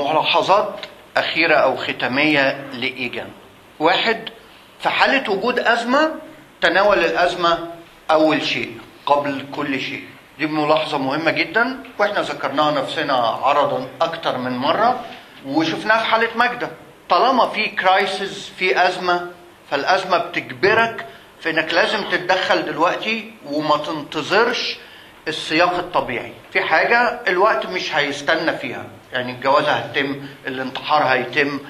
ملاحظات أخيرة أو ختامية لإيجان واحد في حالة وجود أزمة تناول الأزمة أول شيء قبل كل شيء دي ملاحظة مهمة جدا واحنا ذكرناها نفسنا عرضا أكتر من مرة وشفناها في حالة ماجدة طالما في كرايسيس في أزمة فالأزمة بتجبرك في إنك لازم تتدخل دلوقتي وما تنتظرش السياق الطبيعي في حاجة الوقت مش هيستنى فيها يعني الجوازة هتتم الانتحار هيتم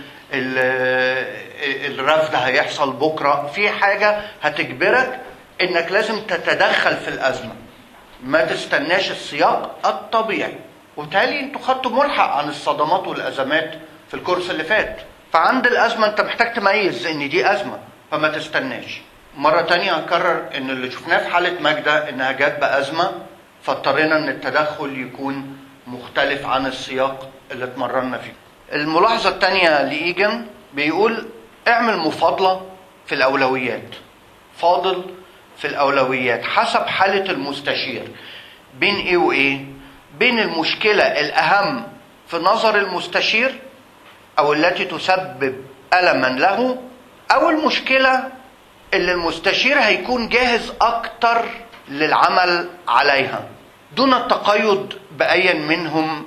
الرفض هيحصل بكرة في حاجة هتجبرك انك لازم تتدخل في الأزمة ما تستناش السياق الطبيعي وبالتالي انتوا خدتوا ملحق عن الصدمات والأزمات في الكورس اللي فات فعند الأزمة انت محتاج تميز ان دي أزمة فما تستناش مرة تانية هكرر ان اللي شفناه في حالة ماجدة انها جت بأزمة فاضطرينا ان التدخل يكون مختلف عن السياق اللي اتمرنا فيه الملاحظة التانية لإيجن بيقول اعمل مفاضلة في الأولويات فاضل في الأولويات حسب حالة المستشير بين إيه وإيه بين المشكلة الأهم في نظر المستشير أو التي تسبب ألما له أو المشكلة اللي المستشير هيكون جاهز أكتر للعمل عليها دون التقيد بأي منهم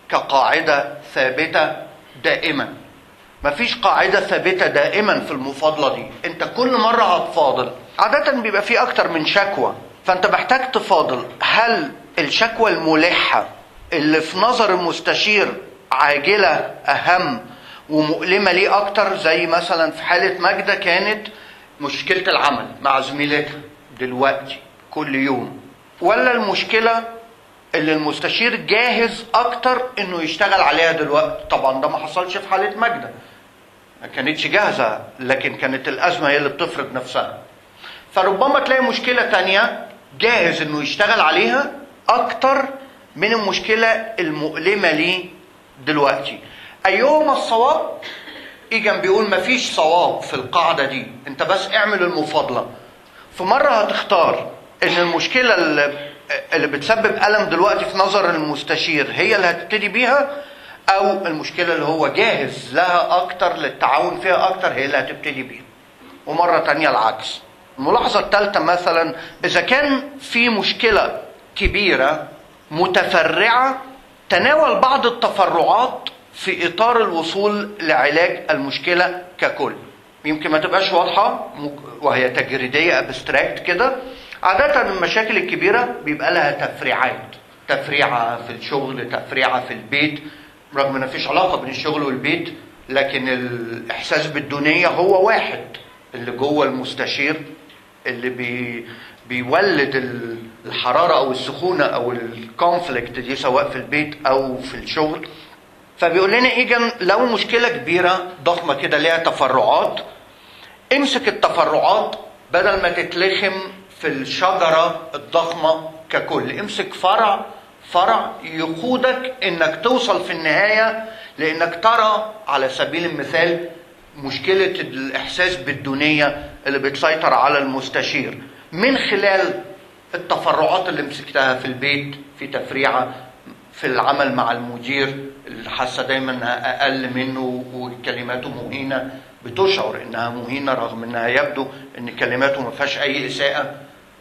كقاعدة ثابتة دائما مفيش قاعدة ثابتة دائما في المفاضلة دي انت كل مرة هتفاضل عادة بيبقى في اكتر من شكوى فانت محتاج تفاضل هل الشكوى الملحة اللي في نظر المستشير عاجلة اهم ومؤلمة ليه اكتر زي مثلا في حالة ماجدة كانت مشكلة العمل مع زميلتها دلوقتي كل يوم ولا المشكلة اللي المستشير جاهز اكتر انه يشتغل عليها دلوقتي طبعا ده ما حصلش في حالة ماجدة ما كانتش جاهزة لكن كانت الأزمة هي اللي بتفرض نفسها فربما تلاقي مشكلة تانية جاهز انه يشتغل عليها اكتر من المشكلة المؤلمة ليه دلوقتي ايهما الصواب ايجن بيقول مفيش صواب في القاعدة دي انت بس اعمل المفاضلة في مرة هتختار ان المشكلة اللي, اللي بتسبب ألم دلوقتي في نظر المستشير هي اللي هتبتدي بيها او المشكلة اللي هو جاهز لها اكتر للتعاون فيها اكتر هي اللي هتبتدي بيها ومرة تانية العكس الملاحظة الثالثة مثلا إذا كان في مشكلة كبيرة متفرعة تناول بعض التفرعات في إطار الوصول لعلاج المشكلة ككل يمكن ما تبقاش واضحة وهي تجريدية ابستراكت كده عادة المشاكل الكبيرة بيبقى لها تفريعات تفريعة في الشغل تفريعة في البيت رغم ان مفيش علاقة بين الشغل والبيت لكن الإحساس بالدونية هو واحد اللي جوه المستشير اللي بي بيولد الحراره او السخونه او الكونفليكت دي سواء في البيت او في الشغل فبيقول لنا ايجن لو مشكله كبيره ضخمه كده ليها تفرعات امسك التفرعات بدل ما تتلخم في الشجره الضخمه ككل امسك فرع فرع يقودك انك توصل في النهايه لانك ترى على سبيل المثال مشكلة الإحساس بالدونية اللي بتسيطر على المستشير من خلال التفرعات اللي مسكتها في البيت في تفريعة في العمل مع المدير اللي حاسة دايما انها أقل منه وكلماته مهينة بتشعر انها مهينة رغم انها يبدو ان كلماته ما فيهاش اي اساءة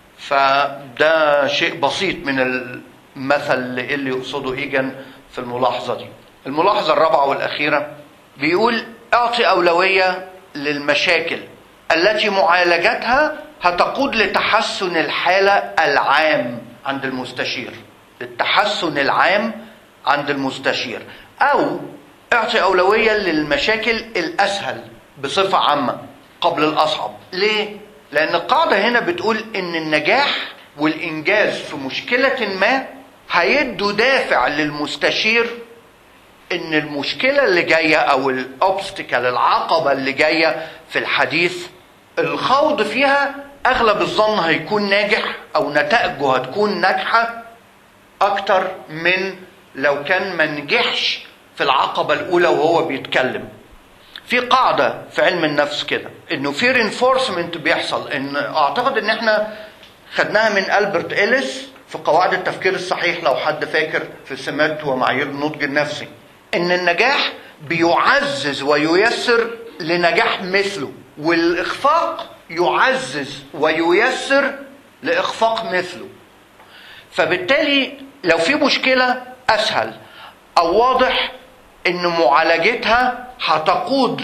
فده شيء بسيط من المثل اللي يقصده ايجن في الملاحظة دي الملاحظة الرابعة والأخيرة بيقول اعطي أولوية للمشاكل التي معالجتها هتقود لتحسن الحالة العام عند المستشير التحسن العام عند المستشير أو اعطي أولوية للمشاكل الأسهل بصفة عامة قبل الأصعب ليه؟ لأن القاعدة هنا بتقول إن النجاح والإنجاز في مشكلة ما هيدوا دافع للمستشير ان المشكله اللي جايه او الاوبستكل العقبه اللي جايه في الحديث الخوض فيها اغلب الظن هيكون ناجح او نتائجه هتكون ناجحه اكتر من لو كان ما نجحش في العقبه الاولى وهو بيتكلم في قاعده في علم النفس كده انه في رينفورسمنت بيحصل ان اعتقد ان احنا خدناها من البرت اليس في قواعد التفكير الصحيح لو حد فاكر في سمات ومعايير النضج النفسي ان النجاح بيعزز وييسر لنجاح مثله والاخفاق يعزز وييسر لاخفاق مثله فبالتالي لو في مشكله اسهل او واضح ان معالجتها هتقود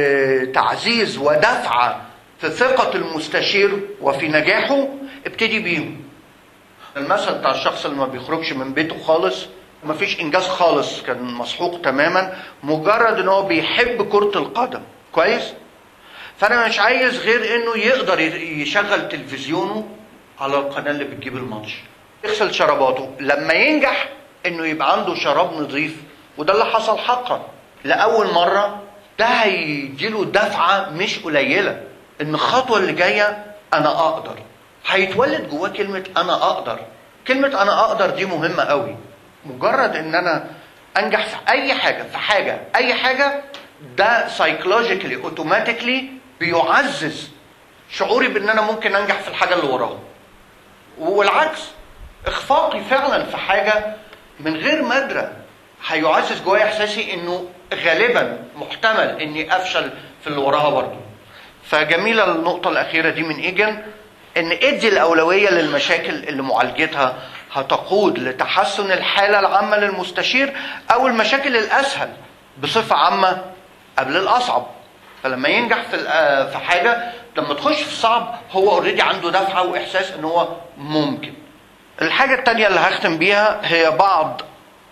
لتعزيز ودفعه في ثقه المستشير وفي نجاحه ابتدي بيهم المثل بتاع الشخص اللي ما بيخرجش من بيته خالص ما فيش انجاز خالص كان مسحوق تماما مجرد ان هو بيحب كرة القدم كويس فانا مش عايز غير انه يقدر يشغل تلفزيونه على القناة اللي بتجيب الماتش يغسل شراباته لما ينجح انه يبقى عنده شراب نظيف وده اللي حصل حقا لأول مرة ده هيديله دفعة مش قليلة ان الخطوة اللي جاية انا اقدر هيتولد جواه كلمة انا اقدر كلمة انا اقدر دي مهمة قوي مجرد ان انا انجح في اي حاجه في حاجه اي حاجه ده سايكولوجيكلي اوتوماتيكلي بيعزز شعوري بان انا ممكن انجح في الحاجه اللي وراها والعكس اخفاقي فعلا في حاجه من غير ما ادرى هيعزز جوايا احساسي انه غالبا محتمل اني افشل في اللي وراها برضه فجميله النقطه الاخيره دي من ايجن ان ادي الاولويه للمشاكل اللي معالجتها هتقود لتحسن الحاله العامه للمستشير او المشاكل الاسهل بصفه عامه قبل الاصعب فلما ينجح في في حاجه لما تخش في الصعب هو اوريدي عنده دفعه واحساس ان هو ممكن الحاجه الثانيه اللي هختم بيها هي بعض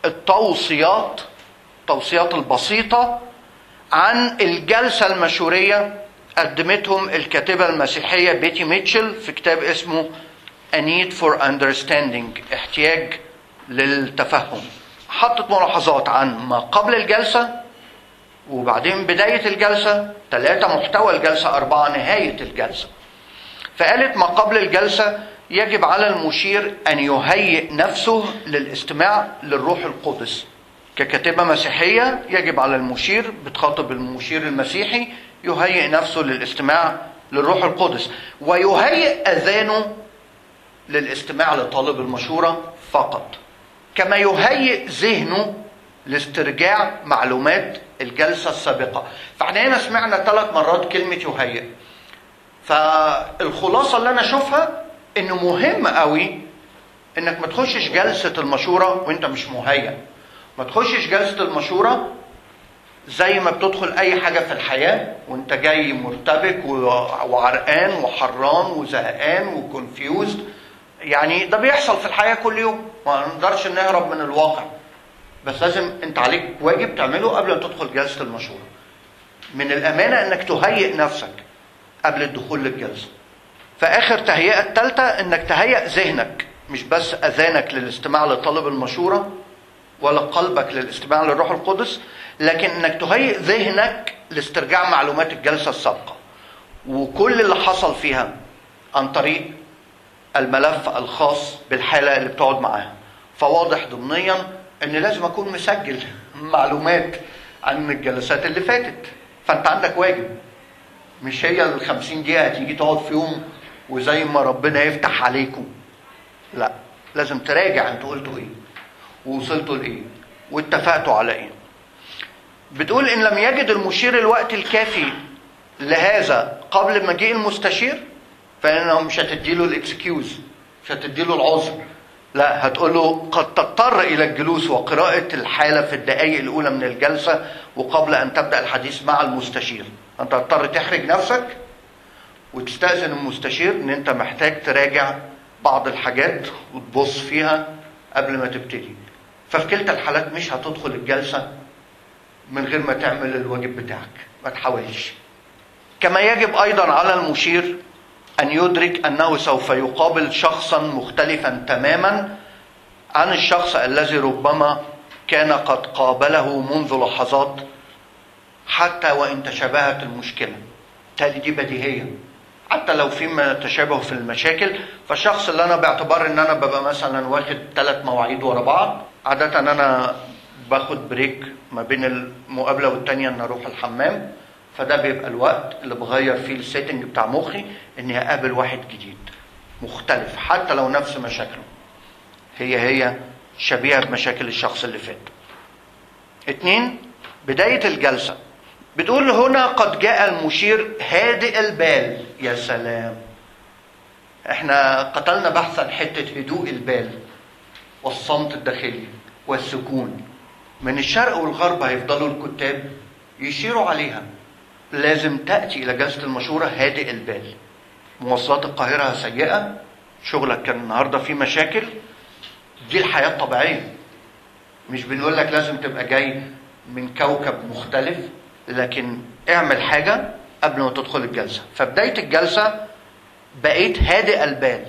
التوصيات التوصيات البسيطه عن الجلسه المشوريه قدمتهم الكاتبه المسيحيه بيتي ميتشل في كتاب اسمه A need for understanding احتياج للتفهم حطت ملاحظات عن ما قبل الجلسة وبعدين بداية الجلسة ثلاثة محتوى الجلسة أربعة نهاية الجلسة فقالت ما قبل الجلسة يجب على المشير أن يهيئ نفسه للاستماع للروح القدس ككاتبة مسيحية يجب على المشير بتخاطب المشير المسيحي يهيئ نفسه للاستماع للروح القدس ويهيئ أذانه للاستماع لطالب المشورة فقط كما يهيئ ذهنه لاسترجاع معلومات الجلسة السابقة فاحنا هنا سمعنا ثلاث مرات كلمة يهيئ فالخلاصة اللي أنا أشوفها إنه مهم قوي إنك ما تخشش جلسة المشورة وأنت مش مهيئ ما تخشش جلسة المشورة زي ما بتدخل أي حاجة في الحياة وأنت جاي مرتبك وعرقان وحران وزهقان وكونفيوزد يعني ده بيحصل في الحياه كل يوم ما نقدرش نهرب من الواقع بس لازم انت عليك واجب تعمله قبل ما تدخل جلسه المشوره من الامانه انك تهيئ نفسك قبل الدخول للجلسه فاخر تهيئه الثالثه انك تهيئ ذهنك مش بس اذانك للاستماع لطلب المشوره ولا قلبك للاستماع للروح القدس لكن انك تهيئ ذهنك لاسترجاع معلومات الجلسه السابقه وكل اللي حصل فيها عن طريق الملف الخاص بالحالة اللي بتقعد معاها فواضح ضمنيا ان لازم اكون مسجل معلومات عن الجلسات اللي فاتت فانت عندك واجب مش هي ال 50 دقيقة هتيجي تقعد فيهم وزي ما ربنا يفتح عليكم لا لازم تراجع انتوا قلتوا ايه ووصلتوا لايه واتفقتوا على ايه بتقول ان لم يجد المشير الوقت الكافي لهذا قبل مجيء المستشير فانه مش هتديله الاكسكيوز مش هتديله العذر لا هتقول له قد تضطر الى الجلوس وقراءه الحاله في الدقائق الاولى من الجلسه وقبل ان تبدا الحديث مع المستشير انت هتضطر تحرج نفسك وتستاذن المستشير ان انت محتاج تراجع بعض الحاجات وتبص فيها قبل ما تبتدي ففي كلتا الحالات مش هتدخل الجلسه من غير ما تعمل الواجب بتاعك ما تحاولش كما يجب ايضا على المشير أن يدرك أنه سوف يقابل شخصا مختلفا تماما عن الشخص الذي ربما كان قد قابله منذ لحظات حتى وإن تشابهت المشكلة تالي دي بديهية حتى لو في تشابه في المشاكل فالشخص اللي أنا باعتبار إن أنا ببقى مثلا واخد ثلاث مواعيد ورا بعض عادة أنا باخد بريك ما بين المقابلة والتانية إن أروح الحمام فده بيبقى الوقت اللي بغير فيه السيتنج بتاع مخي اني اقابل واحد جديد مختلف حتى لو نفس مشاكله هي هي شبيهة بمشاكل الشخص اللي فات اتنين بداية الجلسة بتقول هنا قد جاء المشير هادئ البال يا سلام احنا قتلنا بحثا حتة هدوء البال والصمت الداخلي والسكون من الشرق والغرب هيفضلوا الكتاب يشيروا عليها لازم تأتي إلى جلسة المشورة هادئ البال مواصلات القاهرة سيئة شغلك كان النهاردة فيه مشاكل دي الحياة الطبيعية مش بنقول لك لازم تبقى جاي من كوكب مختلف لكن اعمل حاجة قبل ما تدخل الجلسة فبداية الجلسة بقيت هادئ البال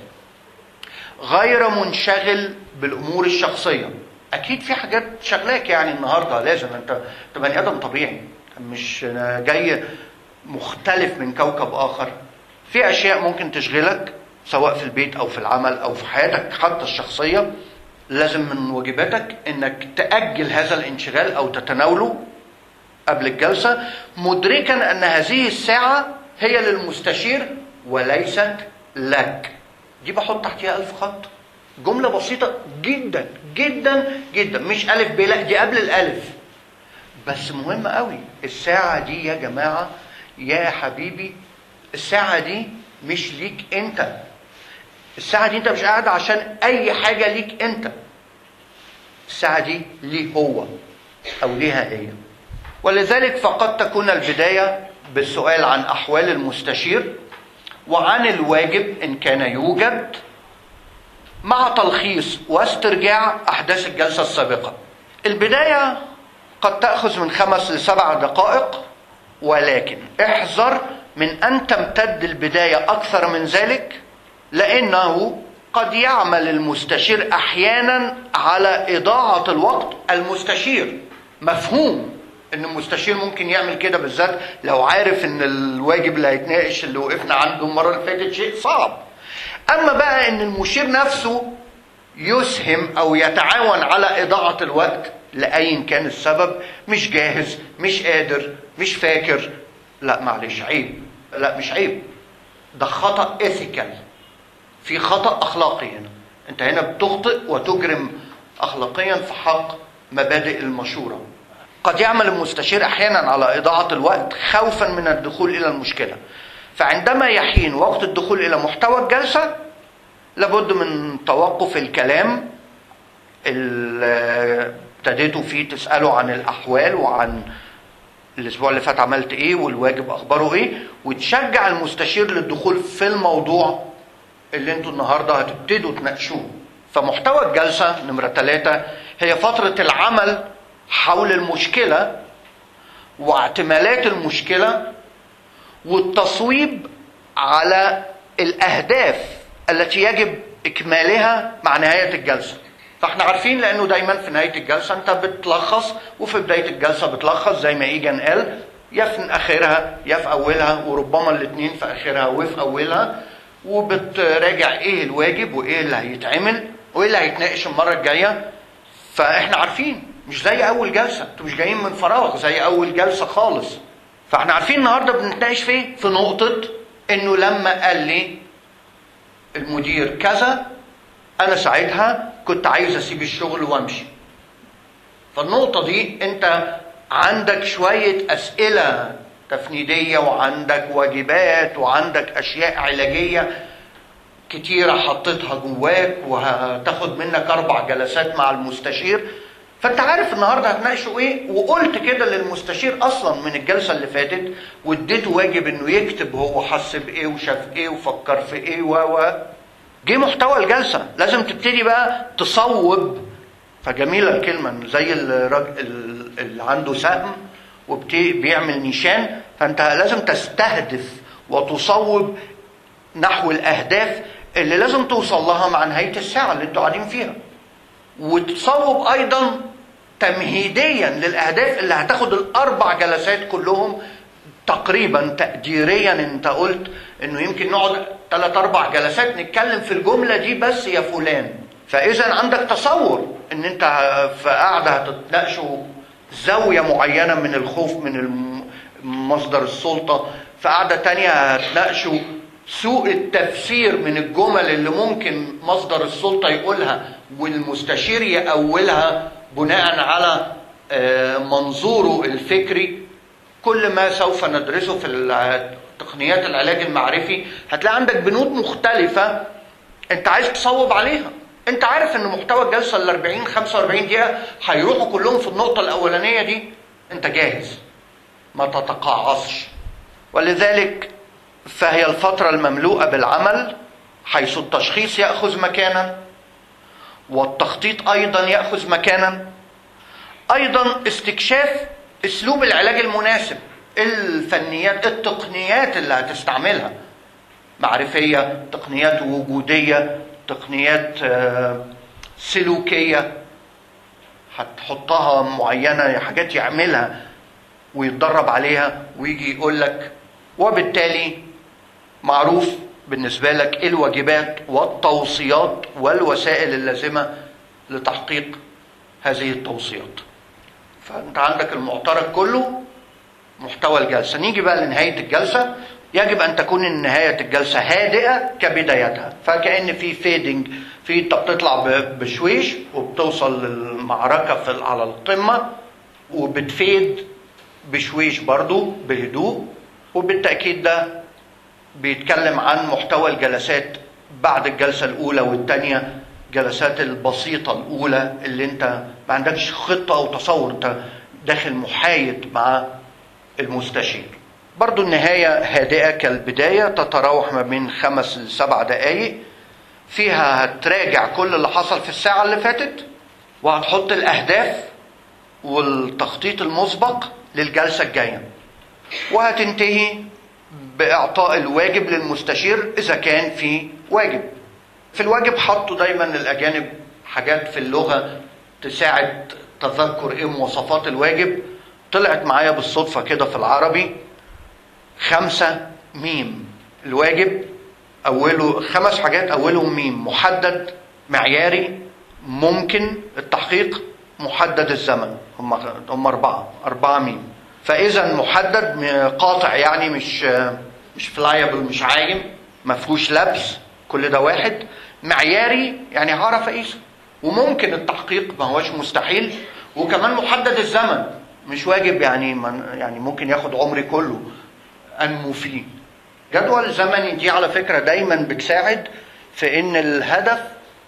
غير منشغل بالامور الشخصيه اكيد في حاجات شغلاك يعني النهارده لازم انت انت بني ادم طبيعي مش جاي مختلف من كوكب اخر في اشياء ممكن تشغلك سواء في البيت او في العمل او في حياتك حتى الشخصيه لازم من واجباتك انك تاجل هذا الانشغال او تتناوله قبل الجلسه مدركا ان هذه الساعه هي للمستشير وليست لك دي بحط تحتيها ألف خط جملة بسيطة جدا جدا جدا مش ألف ب لا دي قبل الألف بس مهمة قوي الساعة دي يا جماعة يا حبيبي الساعة دي مش ليك أنت الساعة دي أنت مش قاعد عشان أي حاجة ليك أنت الساعة دي ليه هو أو ليها هي ولذلك فقد تكون البداية بالسؤال عن أحوال المستشير وعن الواجب إن كان يوجد مع تلخيص واسترجاع أحداث الجلسة السابقة البداية قد تأخذ من خمس لسبع دقائق ولكن احذر من أن تمتد البداية أكثر من ذلك لأنه قد يعمل المستشير أحيانا على إضاعة الوقت المستشير مفهوم ان المستشير ممكن يعمل كده بالذات لو عارف ان الواجب اللي هيتناقش اللي وقفنا عنده المره اللي فاتت شيء صعب اما بقى ان المشير نفسه يسهم او يتعاون على اضاعه الوقت لايا كان السبب مش جاهز مش قادر مش فاكر لا معلش عيب لا مش عيب ده خطا ايثيكال في خطا اخلاقي هنا انت هنا بتخطئ وتجرم اخلاقيا في حق مبادئ المشوره قد يعمل المستشير احيانا على اضاعه الوقت خوفا من الدخول الى المشكله فعندما يحين وقت الدخول الى محتوى الجلسه لابد من توقف الكلام اللي ابتديتوا فيه تسالوا عن الاحوال وعن الاسبوع اللي فات عملت ايه والواجب اخباره ايه وتشجع المستشير للدخول في الموضوع اللي انتوا النهارده هتبتدوا تناقشوه فمحتوى الجلسه نمره ثلاثه هي فتره العمل حول المشكله واحتمالات المشكله والتصويب على الاهداف التي يجب اكمالها مع نهايه الجلسه فاحنا عارفين لانه دايما في نهايه الجلسه انت بتلخص وفي بدايه الجلسه بتلخص زي ما ايجان قال يا في اخرها يا في اولها وربما الاثنين في اخرها وفي اولها وبتراجع ايه الواجب وايه اللي هيتعمل وايه اللي هيتناقش المره الجايه فاحنا عارفين مش زي اول جلسه انتوا مش جايين من فراغ زي اول جلسه خالص فاحنا عارفين النهارده بنتناقش فين في نقطه انه لما قال لي المدير كذا انا ساعتها كنت عايز اسيب الشغل وامشي فالنقطه دي انت عندك شويه اسئله تفنيديه وعندك واجبات وعندك اشياء علاجيه كتيره حطيتها جواك وهتاخد منك اربع جلسات مع المستشير فانت عارف النهارده هتناقشوا ايه وقلت كده للمستشير اصلا من الجلسه اللي فاتت واديته واجب انه يكتب هو حس بايه وشاف ايه وفكر في ايه و و جه محتوى الجلسه لازم تبتدي بقى تصوب فجميله الكلمه زي الراجل اللي عنده سهم وبيعمل نيشان فانت لازم تستهدف وتصوب نحو الاهداف اللي لازم توصل لها مع نهايه الساعه اللي انتوا قاعدين فيها وتصوب ايضا تمهيديا للاهداف اللي هتاخد الاربع جلسات كلهم تقريبا تقديريا انت قلت انه يمكن نقعد ثلاث اربع جلسات نتكلم في الجمله دي بس يا فلان فاذا عندك تصور ان انت في قاعده هتتناقشوا زاويه معينه من الخوف من مصدر السلطه في قاعده تانية هتناقشوا سوء التفسير من الجمل اللي ممكن مصدر السلطه يقولها والمستشير يأولها بناء على آه، منظوره الفكري كل ما سوف ندرسه في ال- تقنيات العلاج المعرفي هتلاقي عندك بنود مختلفة انت عايز تصوب عليها انت عارف ان محتوى الجلسة ال 40 45 دقيقة هيروحوا كلهم في النقطة الأولانية دي انت جاهز ما تتقاعصش ولذلك فهي الفترة المملوءة بالعمل حيث التشخيص يأخذ مكانا والتخطيط أيضا يأخذ مكانا أيضا استكشاف أسلوب العلاج المناسب الفنيات التقنيات اللي هتستعملها معرفية تقنيات وجودية تقنيات آه، سلوكية هتحطها معينة حاجات يعملها ويتدرب عليها ويجي يقول لك وبالتالي معروف بالنسبة لك ايه الواجبات والتوصيات والوسائل اللازمة لتحقيق هذه التوصيات فانت عندك المعترك كله محتوى الجلسة نيجي بقى لنهاية الجلسة يجب ان تكون نهاية الجلسة هادئة كبدايتها فكأن في فيدنج في انت بتطلع ب- بشويش وبتوصل للمعركة في على القمة وبتفيد بشويش برضو بهدوء وبالتأكيد ده بيتكلم عن محتوى الجلسات بعد الجلسة الأولى والثانية جلسات البسيطة الأولى اللي أنت ما عندكش خطة أو تصور أنت داخل محايد مع المستشير برضو النهاية هادئة كالبداية تتراوح ما بين خمس لسبع دقايق فيها هتراجع كل اللي حصل في الساعة اللي فاتت وهتحط الأهداف والتخطيط المسبق للجلسة الجاية وهتنتهي بإعطاء الواجب للمستشير إذا كان في واجب في الواجب حطوا دايما للأجانب حاجات في اللغة تساعد تذكر إيه مواصفات الواجب طلعت معايا بالصدفة كده في العربي خمسة ميم الواجب أوله خمس حاجات أولهم ميم محدد معياري ممكن التحقيق محدد الزمن هم هم أربعة أربعة ميم فإذا محدد م- قاطع يعني مش مش فلايبل مش عايم ما فيهوش لبس كل ده واحد معياري يعني هعرف أقيسه وممكن التحقيق ما هوش مستحيل وكمان محدد الزمن مش واجب يعني من يعني ممكن ياخد عمري كله انمو فيه جدول الزمني دي على فكره دايما بتساعد في ان الهدف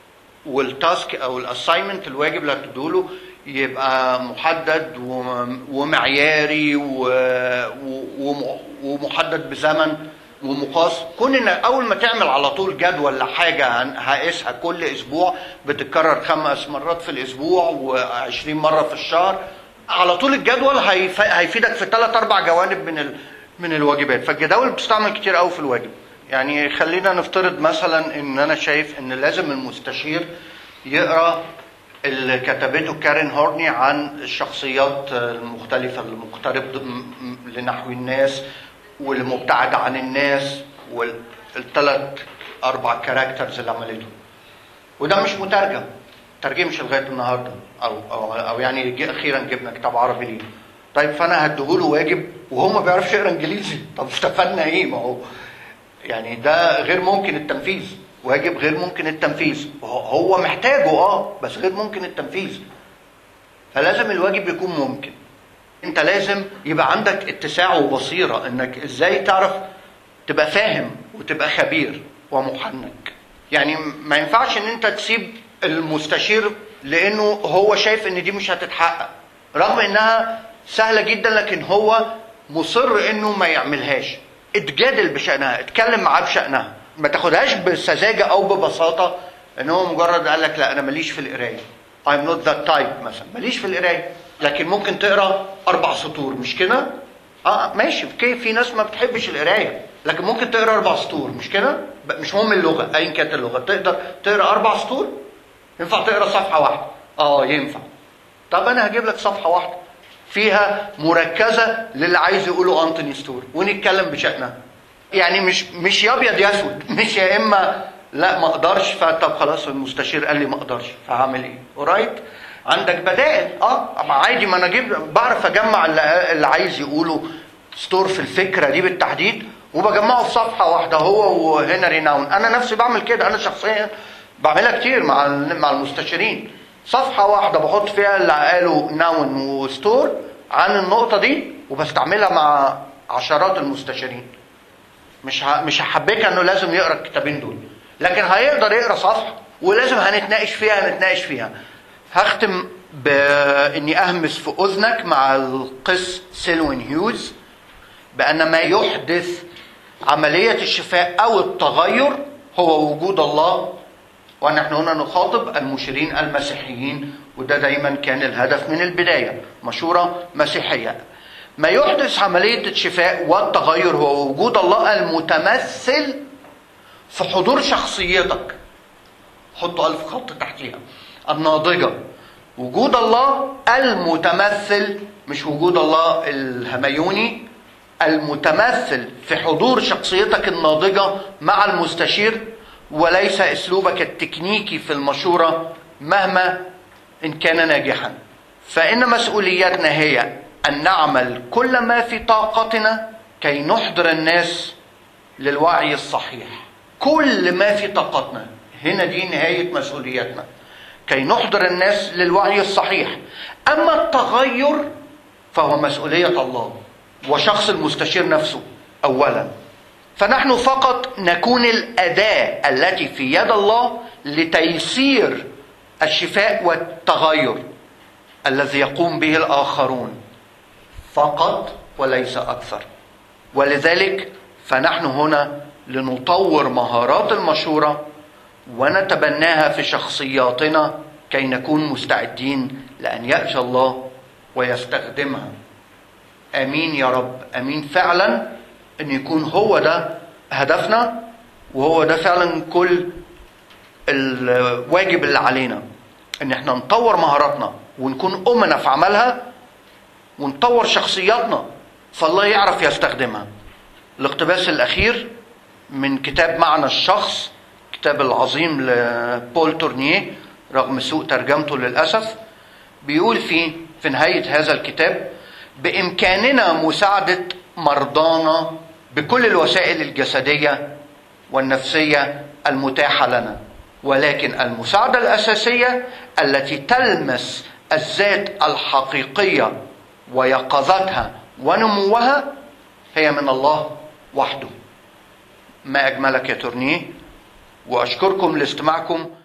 والتاسك او الاساينمنت الواجب اللي هتدوله يبقى محدد وم- ومعياري و- و- وم- ومحدد بزمن ومقاس كون ان اول ما تعمل على طول جدول لحاجه هن- هقيسها كل اسبوع بتتكرر خمس مرات في الاسبوع و20 مره في الشهر على طول الجدول هيف- هيفيدك في ثلاث اربع جوانب من ال... من الواجبات فالجداول بتستعمل كتير قوي في الواجب يعني خلينا نفترض مثلا ان انا شايف ان لازم المستشير يقرا اللي كتبته كارين هورني عن الشخصيات المختلفة المقترب م- م- لنحو الناس والمبتعدة عن الناس والثلاث أربع كاركترز اللي عملته وده مش مترجم ترجمش لغايه النهارده او او, أو يعني جي- اخيرا جبنا كتاب عربي ليه طيب فانا هديهوله واجب وهو ما بيعرفش يقرا انجليزي طب استفدنا ايه ما هو يعني ده غير ممكن التنفيذ واجب غير ممكن التنفيذ هو- هو محتاجه اه بس غير ممكن التنفيذ فلازم الواجب يكون ممكن انت لازم يبقى عندك اتساع وبصيره انك ازاي تعرف تبقى فاهم وتبقى خبير ومحنك يعني ما ينفعش ان انت تسيب المستشير لانه هو شايف ان دي مش هتتحقق رغم انها سهله جدا لكن هو مصر انه ما يعملهاش اتجادل بشانها اتكلم معاه بشانها ما تاخدهاش بسذاجه او ببساطه ان هو مجرد قال لك لا انا ماليش في القرايه I'm not that type مثلا ماليش في القرايه لكن ممكن تقرا اربع سطور مش كده؟ اه ماشي اوكي في ناس ما بتحبش القرايه لكن ممكن تقرا اربع سطور مش كده؟ ب- مش مهم اللغه ايا كانت اللغه تقدر تقرا اربع سطور ينفع تقرا صفحه واحده اه ينفع طب انا هجيب لك صفحه واحده فيها مركزه للي عايز يقوله انتوني ستور ونتكلم بشانها يعني مش مش يا ابيض يا اسود مش يا اما لا ما اقدرش فطب خلاص المستشير قال لي ما اقدرش فهعمل ايه؟ ورايت عندك بدائل اه أما عادي ما انا اجيب بعرف اجمع اللي, اللي عايز يقوله ستور في الفكره دي بالتحديد وبجمعه في صفحه واحده هو وهنري ناون انا نفسي بعمل كده انا شخصيا بعملها كتير مع مع المستشارين صفحة واحدة بحط فيها اللي قاله ناون وستور عن النقطة دي وبستعملها مع عشرات المستشارين مش ه... مش هحبكها انه لازم يقرا الكتابين دول لكن هيقدر يقرا صفحة ولازم هنتناقش فيها هنتناقش فيها هختم باني اهمس في اذنك مع القس سيلوين هيوز بان ما يحدث عملية الشفاء او التغير هو وجود الله ونحن هنا نخاطب المشيرين المسيحيين وده دايما كان الهدف من البداية مشورة مسيحية ما يحدث عملية الشفاء والتغير هو وجود الله المتمثل في حضور شخصيتك حطوا ألف خط تحتيها الناضجة وجود الله المتمثل مش وجود الله الهميوني المتمثل في حضور شخصيتك الناضجة مع المستشير وليس اسلوبك التكنيكي في المشوره مهما ان كان ناجحا فان مسؤوليتنا هي ان نعمل كل ما في طاقتنا كي نحضر الناس للوعي الصحيح كل ما في طاقتنا هنا دي نهايه مسؤوليتنا كي نحضر الناس للوعي الصحيح اما التغير فهو مسؤوليه الله وشخص المستشير نفسه اولا فنحن فقط نكون الاداه التي في يد الله لتيسير الشفاء والتغير الذي يقوم به الاخرون فقط وليس اكثر ولذلك فنحن هنا لنطور مهارات المشوره ونتبناها في شخصياتنا كي نكون مستعدين لان ياتي الله ويستخدمها امين يا رب امين فعلا ان يكون هو ده هدفنا وهو ده فعلا كل الواجب اللي علينا ان احنا نطور مهاراتنا ونكون امنا في عملها ونطور شخصياتنا فالله يعرف يستخدمها الاقتباس الاخير من كتاب معنى الشخص كتاب العظيم لبول تورنيه رغم سوء ترجمته للاسف بيقول فيه في نهايه هذا الكتاب بامكاننا مساعده مرضانا بكل الوسائل الجسديه والنفسيه المتاحه لنا ولكن المساعده الاساسيه التي تلمس الذات الحقيقيه ويقظتها ونموها هي من الله وحده ما اجملك يا تورنيه واشكركم لاستماعكم